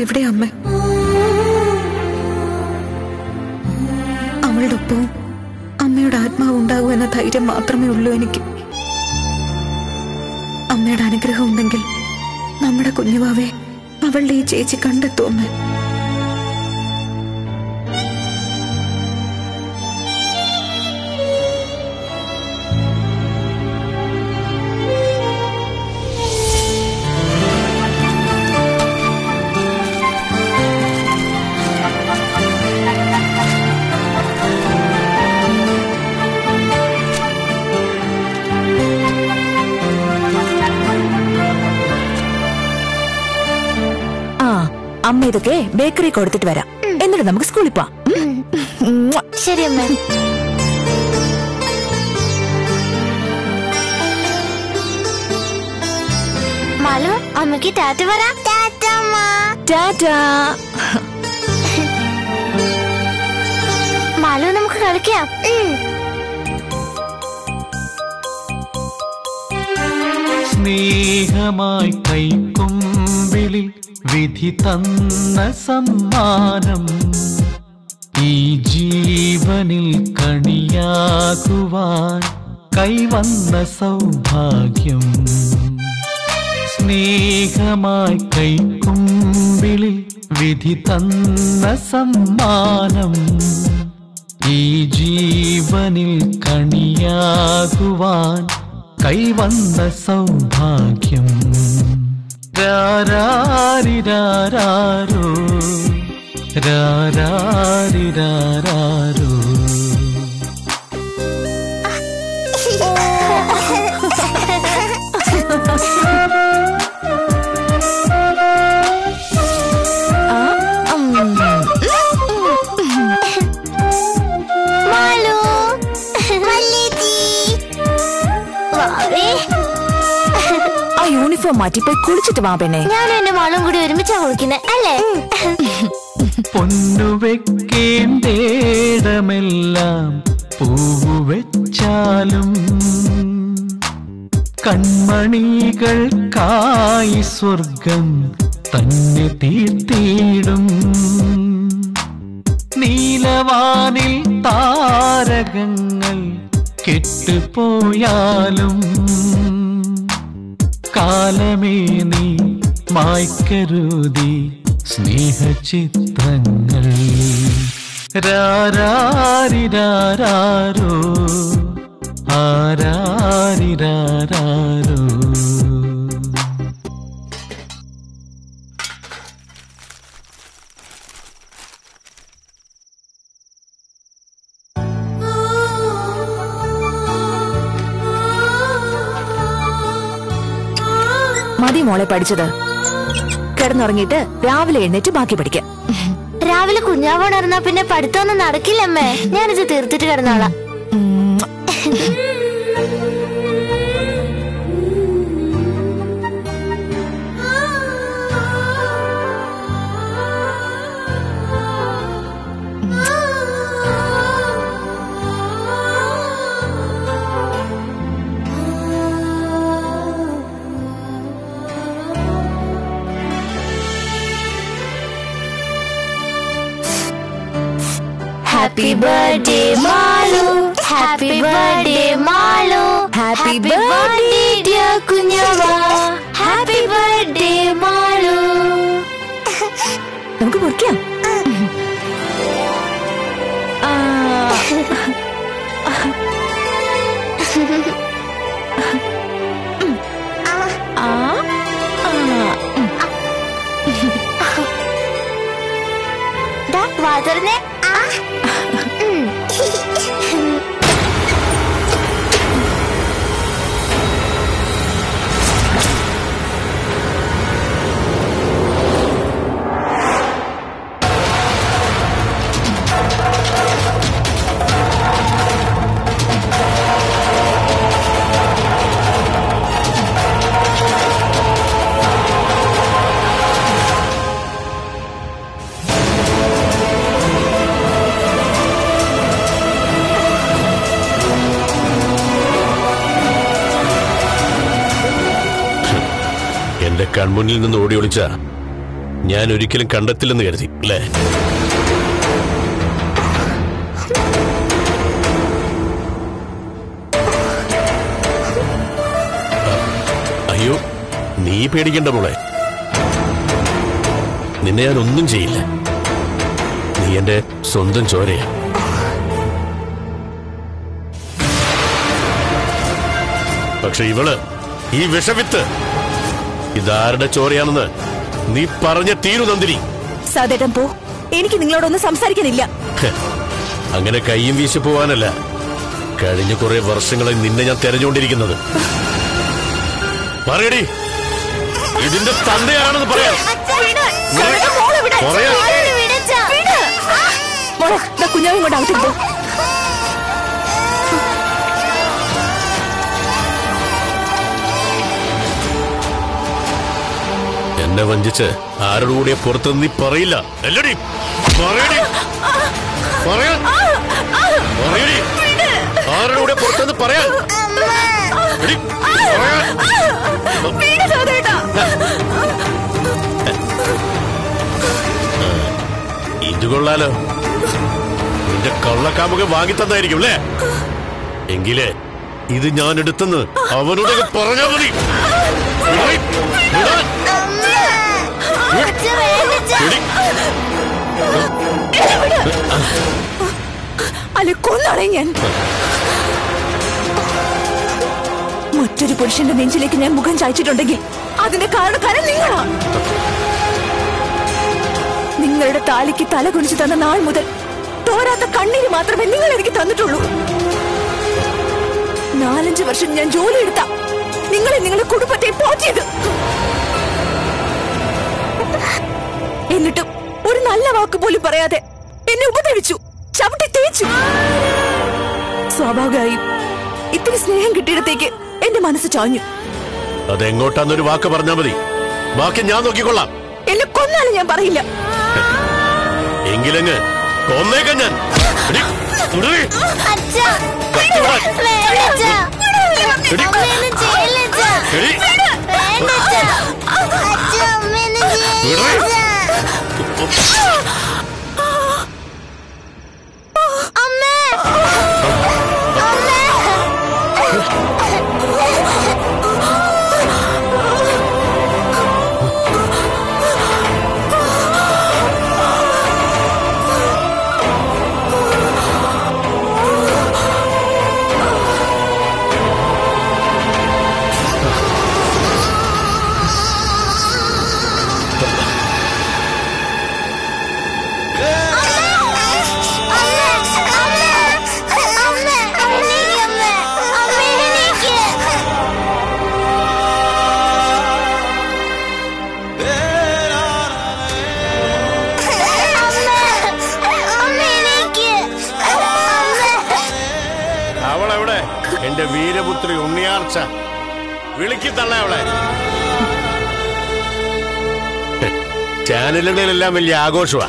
എവിടെയാ അമ്മ അവളുടെ ഒപ്പവും അമ്മയുടെ ആത്മാവ് ഉണ്ടാകൂ എന്ന ധൈര്യം മാത്രമേ ഉള്ളൂ എനിക്ക് അമ്മയുടെ അനുഗ്രഹം ഉണ്ടെങ്കിൽ നമ്മുടെ കുഞ്ഞുവാവെ അവളുടെ ഈ ചേച്ചി കണ്ടെത്തും അമ്മ ആ അമ്മ ഇതൊക്കെ ബേക്കറി കൊടുത്തിട്ട് വരാം എന്നിട്ട് നമുക്ക് സ്കൂളിൽ പോവാം ഉം. ശരി അമ്മ മാലു അമ്മക്ക് ടാറ്റ പറ ടാറ്റമ്മ ടാറ്റാ മാലു നമുക്ക് കളിക്കാം സ്നേഹമായി കൈക്കൊമ്പിളിൽ വിധി തന്ന സമ്മാനം ഈ ജീവനിൽ കണിയാകുവാൻ കൈവന്ന സൗഭാഗ്യം സ്നേഹമായി കൈക്കൊമ്പിളിൽ വിധി തന്ന സമ്മാനം ഈ ജീവനിൽ കണിയാകുവാൻ കൈവന്ന സൗഭാഗ്യം രാരാരിരാരോ രാരാരിരാരോ മാലു മല്ലിജി വാവേ ആ യൂണിഫോം മാറ്റി പോയി കുളിച്ചിട്ട് വാ പെണ്ണെ ഞാനും എന്റെ മാളും കൂടി ഒരുമിച്ചാ കുളിക്കുന്നെ അല്ലേ പൊന്നു വെക്കേണ്ടേടമെല്ലാം പൂവ് വെച്ചാലും കൺമണികൾക്കായി സ്വർഗം തന്നെ തീർത്തിയിടും നീലവാനിൽ താരകങ്ങൾ കെട്ടുപോയാലും കാലമേ നീ മായ്ക്കരുതി സ്നേഹചിത്രങ്ങൾ രാരാരിരാരോ ആരാരിരാരോ മതി മോളെ പഠിച്ചത് കിടന്നുറങ്ങിയിട്ട് രാവിലെ എഴുന്നേറ്റ് ബാക്കി പഠിക്കാം രാവിലെ കുഞ്ഞാവുണർന്നാ പിന്നെ പഠിത്തമൊന്നും നടക്കില്ലമ്മേ ഞാനിത് തീർത്തിട്ട് കിടന്നോളാം ഉം. Happy birthday Malu happy birthday Malu Happy birthday dear കുഞ്ഞാവ ഹാപ്പി ബർത്ത്ഡേ മാളു നമുക്ക് മുറിക്കാം ആ, ആ, ആ. ദാ വാ തുറന്നേ ആ. ഉം. എന്റെ കൺമുന്നിൽ നിന്ന് ഓടി ഒളിച്ച ഞാൻ ഒരിക്കലും കണ്ടെത്തില്ലെന്ന് കരുതി അല്ലേ അയ്യോ നീ പേടിക്കണ്ട മോളെ നിന്നെ ഞാൻ ഒന്നും ചെയ്യില്ല നീ എന്റെ സ്വന്തം ചോരയാ പക്ഷെ ഇവള് ഈ വിഷവിത്ത് ഇതാരുടെ ചോരയാണെന്ന് നീ പറഞ്ഞ തീരു നന്ദിനി സദേട്ടൻ പോ എനിക്ക് നിങ്ങളോടൊന്നും സംസാരിക്കാനില്ല ഹ്, അങ്ങനെ കയ്യും വീശി പോവാനല്ല കഴിഞ്ഞ കുറെ വർഷങ്ങളായി നിന്നെ ഞാൻ തെരഞ്ഞുകൊണ്ടിരിക്കുന്നത് പറയടി ഇതിന്റെ തന്തയാണെന്ന് പറയാം പറയാം മോളെ ദാ കുഞ്ഞാവും കൊണ്ട് അകത്തേക്ക് പോ എന്നെ വഞ്ചിച്ച് ആരോട് കൂടിയ പുറത്ത് നീ പറയില്ല അല്ലടി പറയടി പറയാൻ പറയടി ആരോട് കൂടിയ പുറത്തുനിന്ന് പറയാൻ എടി, പറയാൻ. ഇത് കൊള്ളാലോ നിന്റെ കള്ളക്കാമുക വാങ്ങി തന്നായിരിക്കും അല്ലേ എങ്കിലേ ഇത് ഞാൻ എടുത്തെന്ന് അവനോട് പറഞ്ഞാൽ മതി വിടറി, വിടാൻ. എടി, അല്ല കൊന്നാളെ ഞാൻ മറ്റൊരു പുരുഷന്റെ നെഞ്ചിലേക്ക് ഞാൻ മുഖം ചായച്ചിട്ടുണ്ടെങ്കിൽ അതിന്റെ കാരണക്കാരൻ നിങ്ങളാ നിങ്ങളുടെ താലിക്ക് തല കുനിച്ചു തന്ന നാൾ മുതൽ തോരാത്ത കണ്ണീര് മാത്രമേ നിങ്ങൾ എനിക്ക് തന്നിട്ടുള്ളൂ നാലഞ്ച് വർഷം ഞാൻ ജോലി എടുത്ത നിങ്ങളെ നിങ്ങളുടെ കുടുംബത്തെ പോറ്റിയത് എന്നിട്ടും ഒരു നല്ല വാക്ക് പോലും പറയാതെ എന്നെ ഉപദ്രവിച്ചു ചവിട്ടി തേച്ചു സ്വാഭാവികമായും ഇത്തിരി സ്നേഹം കിട്ടിയിടത്തേക്ക് എന്റെ മനസ്സ് ചാഞ്ഞു അതെങ്ങോട്ടാന്നൊരു വാക്ക് പറഞ്ഞാൽ മതി ബാക്കി ഞാൻ നോക്കിക്കൊള്ളാം എന്നെ കൊന്നാലും ഞാൻ പറയില്ല എങ്കിലങ്ങ് കൊന്നേക്കാം ഞാൻ എടി, വിടറി. എടി, എടി, വിടറി. അവളെവിടെ എന്റെ വീരപുത്രി ഉണ്ണിയാർച്ച വിളിക്കി തള്ള അവളെ ചാനലുകളിലെല്ലാം വലിയ ആഘോഷമാ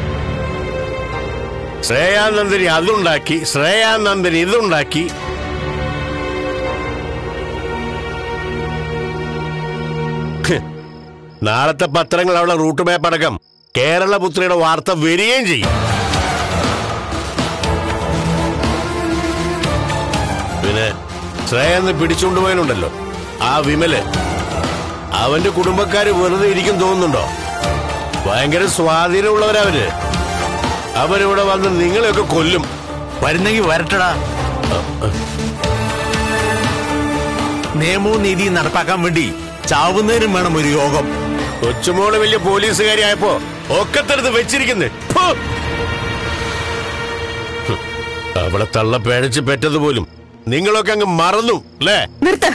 ശ്രേയാനന്ദനി അതുണ്ടാക്കി ശ്രേയാനന്ദനി ഇതുണ്ടാക്കി ഹ്, നാളത്തെ പത്രങ്ങൾ അവളെ റൂട്ട് മാപ്പ് അടക്കം കേരളപുത്രിയുടെ വാർത്ത വരികയും ചെയ്യും പിന്നെ ശ്രേയെന്ന് പിടിച്ചുകൊണ്ടുപോയനുണ്ടല്ലോ ആ വിമല് അവന്റെ കുടുംബക്കാര് വെറുതെ ഇരിക്കും തോന്നുന്നുണ്ടോ ഭയങ്കര സ്വാധീനമുള്ളവരവര് അവരിവിടെ വന്ന് നിങ്ങളെയൊക്കെ കൊല്ലും വരുന്നെങ്കിൽ വരട്ടടാ നിയമവും നീതിയും നടപ്പാക്കാൻ വേണ്ടി ചാവുന്നതിനും വേണം ഒരു യോഗം കൊച്ചുമോള് വലിയ പോലീസുകാരി ആയപ്പോ ഒക്കത്തെടുത്ത് വെച്ചിരിക്കുന്നു ഫു! ഹ്, അവളെ തള്ള പിഴച്ച് പെറ്റതുപോലും നിങ്ങളൊക്കെ അങ്ങ് മറന്നു അല്ലേ നിർത്ത്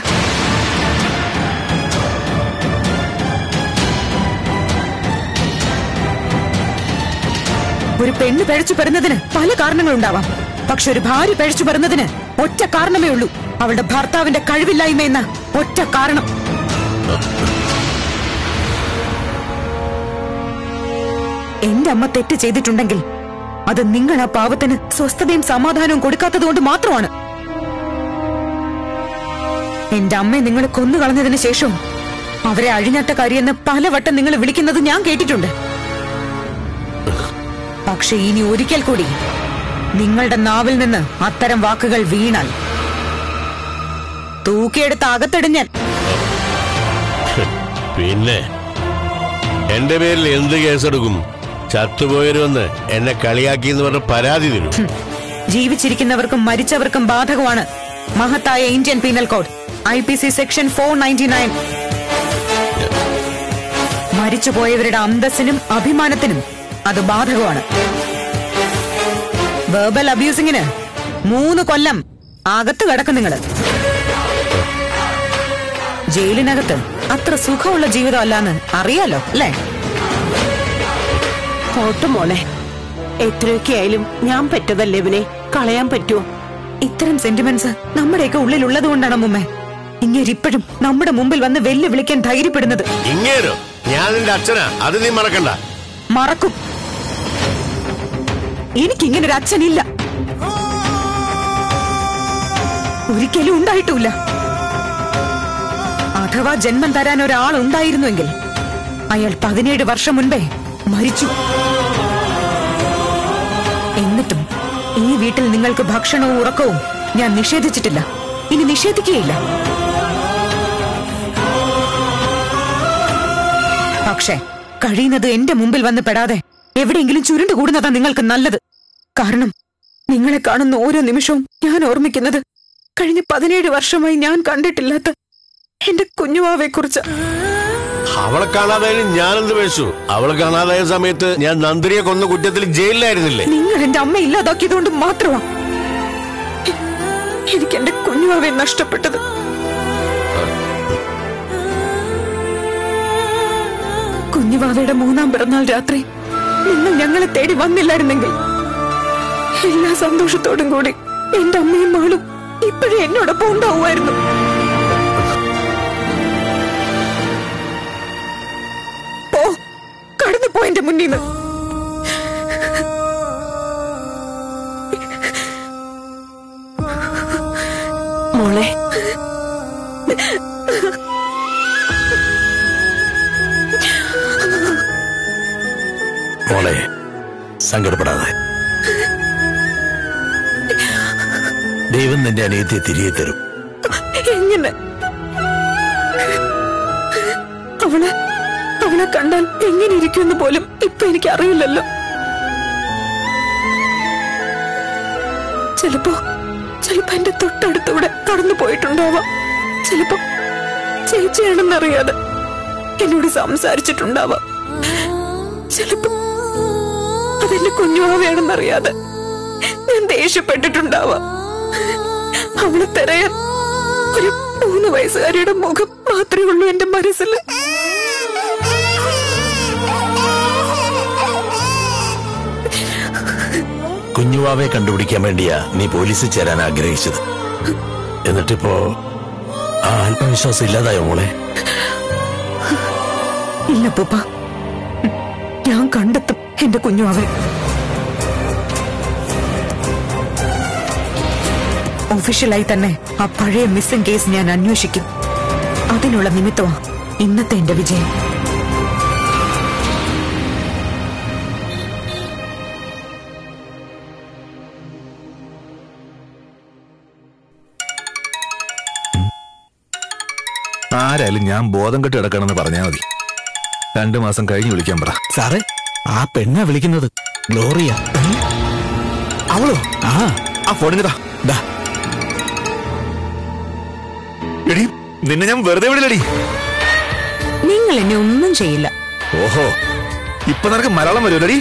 ഒരു പെണ്ണ് പഴച്ചു പെടുന്നതിന് പല കാരണങ്ങളുണ്ടാവാം പക്ഷെ ഒരു ഭാര്യ പഴച്ചു പെടുന്നതിന് ഒറ്റ കാരണമേ ഉള്ളൂ അവളുടെ ഭർത്താവിന്റെ കഴിവില്ലായ്മ എന്ന ഒറ്റ കാരണം എന്റെ അമ്മ തെറ്റ് ചെയ്തിട്ടുണ്ടെങ്കിൽ അത് നിങ്ങൾ ആ പാവത്തിന് സ്വസ്ഥതയും സമാധാനവും കൊടുക്കാത്തത് കൊണ്ട് മാത്രമാണ് എന്റെ അമ്മയെ നിങ്ങൾ കൊന്നുകളഞ്ഞതിന് ശേഷം അവരെ അഴിഞ്ഞാട്ടക്കാരിയെന്ന് പലവട്ടം നിങ്ങൾ വിളിക്കുന്നത് ഞാൻ കേട്ടിട്ടുണ്ട് പക്ഷെ ഇനി ഒരിക്കൽ കൂടി നിങ്ങളുടെ നാവിൽ നിന്ന് അത്തരം വാക്കുകൾ വീണാൽ തൂക്കിയെടുത്ത് അകത്തിടുഞ്ഞാൽ പിന്നെ എന്റെ പേരിൽ എന്ത് കേസെടുക്കും ചത്തുപോയരുമെന്ന് എന്നെ കളിയാക്കി എന്ന് പറഞ്ഞ് പരാതി തരും ജീവിച്ചിരിക്കുന്നവർക്കും മരിച്ചവർക്കും ബാധകമാണ് മഹത്തായ Indian penal code I P C section four ninety nine മരിച്ചുപോയവരുടെ അന്തസ്സിനും അഭിമാനത്തിനും അത് ബാധകമാണ് വെർബൽ അബ്യൂസിങ്ങിന് മൂന്ന് കൊല്ലം അകത്ത് കിടക്കും നിങ്ങള് ജയിലിനകത്ത് അത്ര സുഖമുള്ള ജീവിതം അല്ലാന്ന് അറിയാലോ അല്ലേ പോട്ട് മോളെ എത്രയൊക്കെ ആയാലും ഞാൻ പെറ്റതല്ലേ ഇവനെ കളയാൻ പറ്റുമോ ഇത്തരം സെന്റിമെന്റ്സ് നമ്മുടെയൊക്കെ ഉള്ളിലുള്ളത് കൊണ്ടാണ് മുമ്മേ ഇങ്ങേരിപ്പോഴും നമ്മുടെ മുമ്പിൽ വന്ന് വെല്ലുവിളിക്കാൻ ധൈര്യപ്പെടുന്നത് ഇങ്ങേരോ ഞാൻ നിന്റെ അച്ഛനാ അത് നീ മറക്കണ്ട മറക്കും എനിക്കിങ്ങനൊരു അച്ഛനില്ല ഒരിക്കലും ഉണ്ടായിട്ടുമില്ല അഥവാ ജന്മം തരാൻ ഒരാൾ ഉണ്ടായിരുന്നുവെങ്കിൽ അയാൾ പതിനേഴ് വർഷം മുൻപേ മരിച്ചു എന്നിട്ടും ഈ വീട്ടിൽ നിങ്ങൾക്ക് ഭക്ഷണവും ഉറക്കവും ഞാൻ നിഷേധിച്ചിട്ടില്ല ഇനി നിഷേധിക്കുകയില്ല പക്ഷേ കഴിയുന്നത് എന്റെ മുമ്പിൽ വന്ന് പെടാതെ എവിടെയെങ്കിലും ചുരുണ്ടു കൂടുന്നതാ നിങ്ങൾക്ക് നല്ലത് കാരണം നിങ്ങളെ കാണുന്ന ഓരോ നിമിഷവും ഞാൻ ഓർമ്മിക്കുന്നത് കഴിഞ്ഞ പതിനേഴ് വർഷമായി ഞാൻ കണ്ടിട്ടില്ലാത്ത എന്റെ കുഞ്ഞുവാവെ കുറിച്ച് അവളെ കാണാതായാലും ഞാനെന്ത് പേശു അവളെ കാണാതായ സമയത്ത് ഞാൻ നന്ദിനിയെ കൊന്ന കുറ്റത്തിൽ ജയിലിലായിരുന്നില്ലേ നിങ്ങൾ എന്റെ അമ്മ ഇല്ലാതാക്കിയതുകൊണ്ട് മാത്രമാ എനിക്ക് എന്റെ കുഞ്ഞുവാവെ നഷ്ടപ്പെട്ടത് കുഞ്ഞുവാവയുടെ മൂന്നാം പിറന്നാൾ രാത്രി നിങ്ങൾ ഞങ്ങളെ തേടി വന്നില്ലായിരുന്നെങ്കിൽ എല്ലാ സന്തോഷത്തോടും കൂടി എന്റെ അമ്മയും മകളും ഇപ്പോഴും എന്നോടൊപ്പം ഉണ്ടാവുമായിരുന്നു പോ കടന്നു പോ എന്റെ മുന്നിൽ നിന്ന് മോളെ മോളെ സങ്കടപ്പെടാതെ ദൈവം നിന്റെ അനിയത്തെ തിരികെ തരും എങ്ങനെ അവളെ അവളെ കണ്ടാൽ എങ്ങനെ ഇരിക്കുമെന്ന് പോലും ഇപ്പൊ എനിക്ക് അറിയില്ലല്ലോ ചിലപ്പോ ചിലപ്പോ എന്റെ തൊട്ടടുത്തൂടെ കടന്നു പോയിട്ടുണ്ടാവാം ചിലപ്പോ ചേച്ചിയാണെന്നറിയാതെ എന്നോട് സംസാരിച്ചിട്ടുണ്ടാവാം ചിലപ്പോ അതെന്റെ കുഞ്ഞുമാവയാണെന്നറിയാതെ ഞാൻ ദേഷ്യപ്പെട്ടിട്ടുണ്ടാവാം അവളെ തിരയാൻ ഒരു മൂന്ന് വയസ്സുകാരിയുടെ മുഖം മാത്രമേ ഉള്ളൂ എന്റെ മനസ്സിൽ കുഞ്ഞുവാവെ കണ്ടുപിടിക്കാൻ വേണ്ടിയാ നീ പോലീസിൽ ചേരാൻ ആഗ്രഹിച്ചത് എന്നിട്ടിപ്പോ ആ ആത്മവിശ്വാസം ഇല്ലാതായോ മോളെ ഇല്ല പൂപ്പ ഞാൻ കണ്ടെത്തും എന്റെ കുഞ്ഞു അവൻ ഒഫീഷ്യലായി തന്നെ ആ പഴയ മിസ്സിംഗ് കേസ് ഞാൻ അന്വേഷിക്കും അതിനുള്ള നിമിത്തമാ ഇന്നത്തെ എന്റെ വിജയം ആരായാലും ഞാൻ ബോധം കെട്ട് കിടക്കണമെന്ന് പറഞ്ഞാൽ മതി രണ്ടു മാസം കഴിഞ്ഞ് വിളിക്കാൻ പറ സാറേ ആ പെണ്ണാ വിളിക്കുന്നത് ഗ്ലോറിയ അവളോ ആ ആ ഫോണിങ്ങതാ ദാ എടി നിന്നെ ഞാൻ വെറുതെ വിടില്ലടി നിങ്ങൾ എന്നെ ഒന്നും ചെയ്യില്ല ഓഹോ ഇപ്പൊ നിനക്ക് മലയാളം വരുമല്ലടി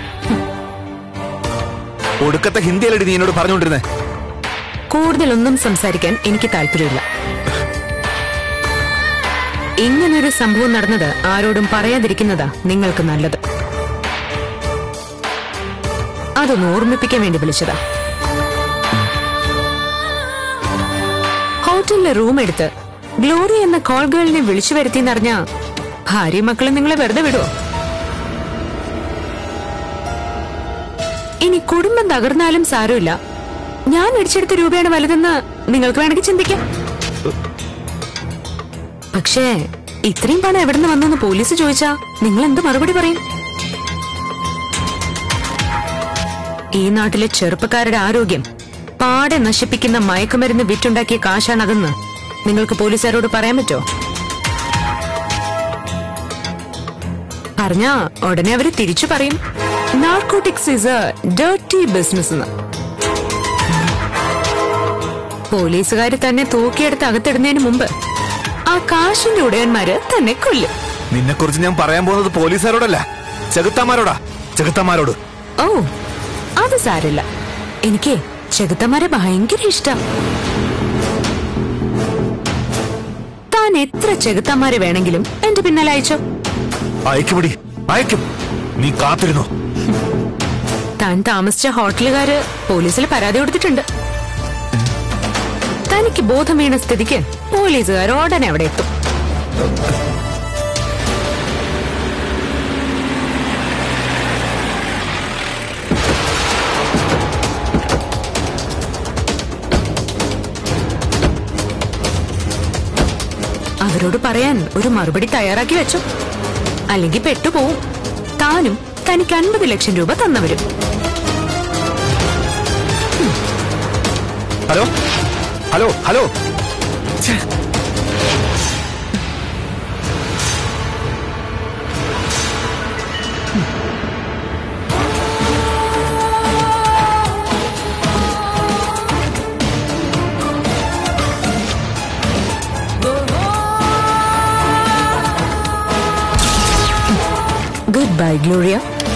ഒടുക്കത്തെ ഹിന്ദിയല്ലടി നീ എന്നോട് പറഞ്ഞുകൊണ്ടിരുന്നേ കൂടുതലൊന്നും സംസാരിക്കാൻ എനിക്ക് താല്പര്യമില്ല ഇങ്ങനൊരു സംഭവം നടന്നത് ആരോടും പറയാതിരിക്കുന്നതാ നിങ്ങൾക്ക് നല്ലത് അതൊന്ന് ഓർമ്മിപ്പിക്കാൻ വേണ്ടി വിളിച്ചതാ ഹോട്ടലിലെ റൂം എടുത്ത് ഗ്ലോറി എന്ന കോൾ ഗേളിനെ വിളിച്ചു വരുത്തിയെന്നറിഞ്ഞ ഭാര്യയും മക്കളും നിങ്ങളെ വെറുതെ വിടുവോ ഇനി കുടുംബം തകർന്നാലും സാരമില്ല ഞാൻ മേടിച്ചെടുത്ത രൂപയാണ് വലുതെന്ന് നിങ്ങൾക്ക് വേണമെങ്കിൽ ചിന്തിക്കാം പക്ഷേ ഇത്രയും പണം എവിടുന്ന് വന്നെന്ന് പോലീസ് ചോദിച്ചാ നിങ്ങൾ എന്ത് മറുപടി പറയും ഈ നാട്ടിലെ ചെറുപ്പക്കാരുടെ ആരോഗ്യം പാടെ നശിപ്പിക്കുന്ന മയക്കുമരുന്ന് വിറ്റുണ്ടാക്കിയ കാശാണതെന്ന് നിങ്ങൾക്ക് പോലീസുകാരോട് പറയാൻ പറ്റോ പറഞ്ഞാ ഉടനെ അവര് തിരിച്ചു പറയും narcotics is a dirty business എന്ന് പോലീസുകാര് തന്നെ തൂക്കിയെടുത്ത് അകത്തിടുന്നതിന് മുമ്പ് ആ കാശിന്റെ ഉടയന്മാര് തന്നെ കൊല്ലും നിന്നെ കുറിച്ച് ഞാൻ പറയാൻ പോകുന്നത് പോലീസുകാരോടല്ല ചെകുത്താമാരോടാ ചെകുത്താമാരോട് ഓ അത് സാരില്ല എനിക്ക് ചെകുത്തന്മാരെ ഭയങ്കര ഇഷ്ടം താൻ എത്ര ചെകുത്തന്മാരെ വേണമെങ്കിലും എന്റെ പിന്നാലെ അയച്ചോ അയക്കുമടി അയക്കും നീ കാത്തിരുന്നോ താൻ താമസിച്ച ഹോട്ടലുകാര് പോലീസിൽ പരാതി കൊടുത്തിട്ടുണ്ട് തനിക്ക് ബോധം വീണ സ്ഥിതിക്ക് പോലീസുകാർ ഉടനെ അവിടെ എത്തും അവരോട് പറയാൻ ഒരു മറുപടി തയ്യാറാക്കി വെച്ചു അല്ലെങ്കിൽ പെട്ടുപോവും താനും തനിക്ക് അൻപത് ലക്ഷം രൂപ തന്നവരും ഹലോ ഹലോ ഹലോ ഛെ. ഗുഡ് ബൈ ഗ്ലോറിയ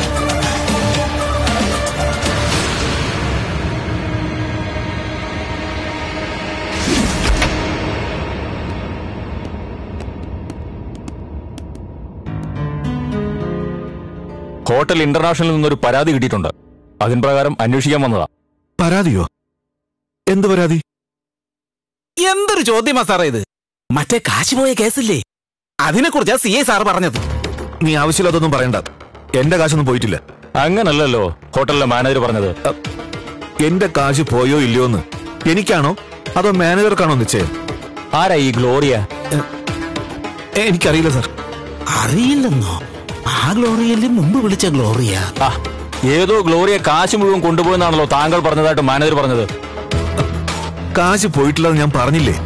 ഹോട്ടൽ ഇന്റർനാഷണലിൽ നിന്നൊരു പരാതി കിട്ടിയിട്ടുണ്ട് അതിൻ പ്രകാരം അന്വേഷിക്കാൻ വന്നതാ പരാതിയോ എന്ത് പരാതി എന്തൊരു ചോദ്യമാ സാറേ ഇത് മറ്റേ കാശ് പോയ കേസില്ലേ അതിനെക്കുറിച്ചാ സി ഐ സാർ പറഞ്ഞത് നീ ആവശ്യമില്ലാതൊന്നും പറയണ്ട എന്റെ കാശൊന്നും പോയിട്ടില്ല അങ്ങനല്ലല്ലോ ഹോട്ടലിലെ മാനേജർ പറഞ്ഞത് എന്റെ കാശ് പോയോ ഇല്ലയോ എന്ന് എനിക്കാണോ അതോ മാനേജർക്കാണോ നിശ്ചയം ആരാ ഈ ഗ്ലോറിയ എ, എനിക്കറിയില്ല സാർ അറിയില്ലെന്നോ ആ ഗ്ലോറിയല്ലേ മുമ്പ് വിളിച്ച ഗ്ലോറിയ ആ ഏതോ ഗ്ലോറിയ കാശ് മുഴുവൻ കൊണ്ടുപോയെന്നാണല്ലോ താങ്കൾ പറഞ്ഞതായിട്ട് മാനേജർ പറഞ്ഞത് കാശ് പോയിട്ടില്ലെന്ന് ഞാൻ പറഞ്ഞില്ലേ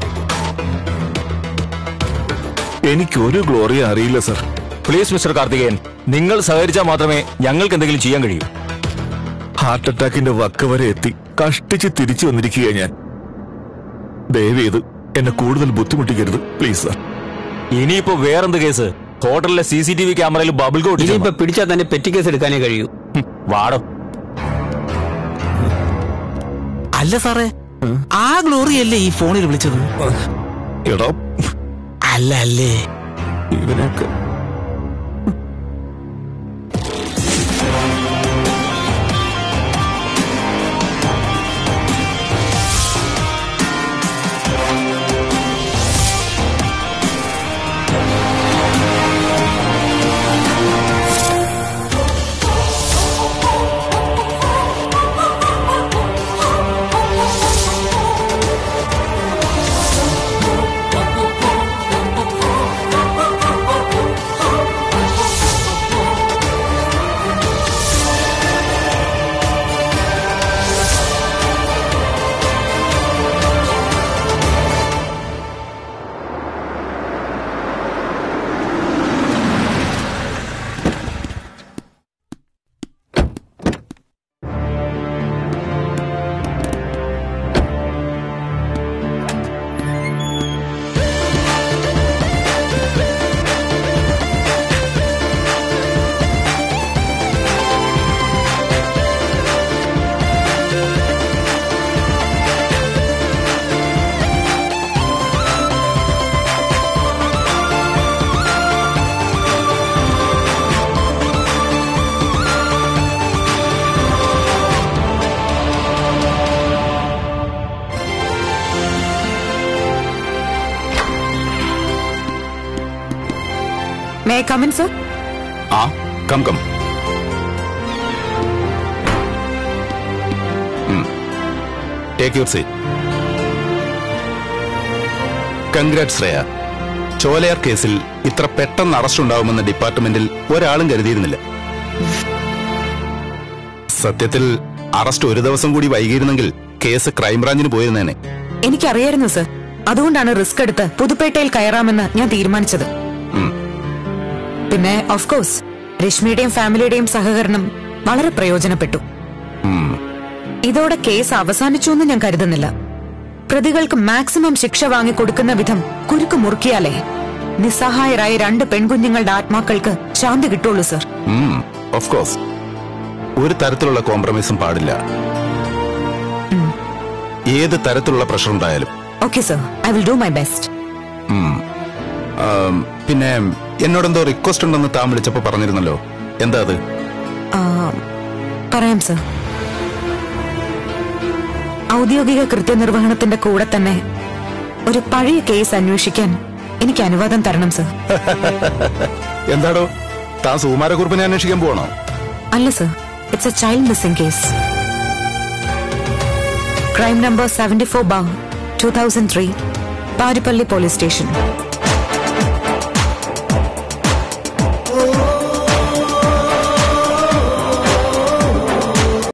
എനിക്കൊരു ഗ്ലോറിയ അറിയില്ല സാർ പ്ലീസ് മിസ്റ്റർ കാർത്തികേയൻ നിങ്ങൾ സഹകരിച്ചാൽ മാത്രമേ ഞങ്ങൾക്ക് എന്തെങ്കിലും ചെയ്യാൻ കഴിയൂ ഹാർട്ട് അറ്റാക്കിന്റെ വക്ക് വരെ എത്തി കഷ്ടിച്ച് തിരിച്ചു വന്നിരിക്കുക ഞാൻ ദയവ് ചെയ്ത് എന്നെ കൂടുതൽ ബുദ്ധിമുട്ടിക്കരുത് പ്ലീസ് സാർ ഇനിയിപ്പോ വേറെന്ത് കേസ് ഹോട്ടലിലെ സി സി ടി വി ക്യാമറയിൽ ബബിൾ കോട്ട് ഇനിയിപ്പോ പിടിച്ചാൽ തന്നെ പെറ്റി കേസ് എടുക്കാനേ കഴിയൂ വാടോ അല്ല സാറേ ആ ഗ്ലോറിയല്ലേ ഈ ഫോണിൽ വിളിച്ചത് എടോ അല്ല അല്ലേ ഇവനൊക്കെ മേ കമൻ സർ ആ come come take your seat congrat Shreya Cholayar കേസിൽ ഇത്ര പെട്ടെന്ന് അറസ്റ്റ് ഉണ്ടാവുമെന്ന് ഡിപ്പാർട്ട്മെന്റിൽ ഒരാളും കരുതിയിരുന്നില്ല സത്യത്തിൽ അറസ്റ്റ് ഒരു ദിവസം കൂടി വൈകിയിരുന്നെങ്കിൽ കേസ് ക്രൈംബ്രാഞ്ചിന് പോയിരുന്നേനെ എനിക്കറിയായിരുന്നു സർ അതുകൊണ്ടാണ് റിസ്ക് എടുത്ത് പുതുപ്പേട്ടയിൽ കയറാമെന്ന് ഞാൻ തീരുമാനിച്ചത് ഉം. പിന്നെ ഓഫ് കോഴ്സ് രശ്മിയുടെയും ഫാമിലിയുടെയും സഹകരണം വളരെ പ്രയോജനപ്പെട്ടു ഉം. ഇതോടെ കേസ് അവസാനിച്ചു എന്ന് ഞാൻ കരുതുന്നില്ല പ്രതികൾക്ക് മാക്സിമം ശിക്ഷ വാങ്ങിക്കൊടുക്കുന്ന വിധം കുരുക്ക് മുറുക്കിയാലേ നിസ്സഹായരായ രണ്ട് പെൺകുഞ്ഞുങ്ങളുടെ ആത്മാക്കൾക്ക് ശാന്തി കിട്ടുള്ളൂ സർ ഉം, of course. ഒരു തരത്തിലുള്ള കോംപ്രമൈസും പാടില്ല ഏത് തരത്തിലുള്ള പ്രഷർ ഉണ്ടായാലും okay sir I will do my best ഉം. ആം, പിന്നെ എന്നോടെന്തോ റിക്വസ്റ്റ് ഉണ്ടെന്ന് താൻ വിളിച്ചപ്പോ പറഞ്ഞിരുന്നല്ലോ എന്താ അത് പറയാം സർ ഔദ്യോഗിക കൃത്യനിർവഹണത്തിന്റെ കൂടെ തന്നെ ഒരു പഴയ കേസ് അന്വേഷിക്കാൻ എനിക്ക് അനുവാദം തരണം സർ എന്താടോ താൻ സുകുമാരക്കുറിപ്പിനെ അന്വേഷിക്കാൻ പോകണോ അല്ല സർ it's a child missing case crime number seventy four ബാ two thousand three Parippally police station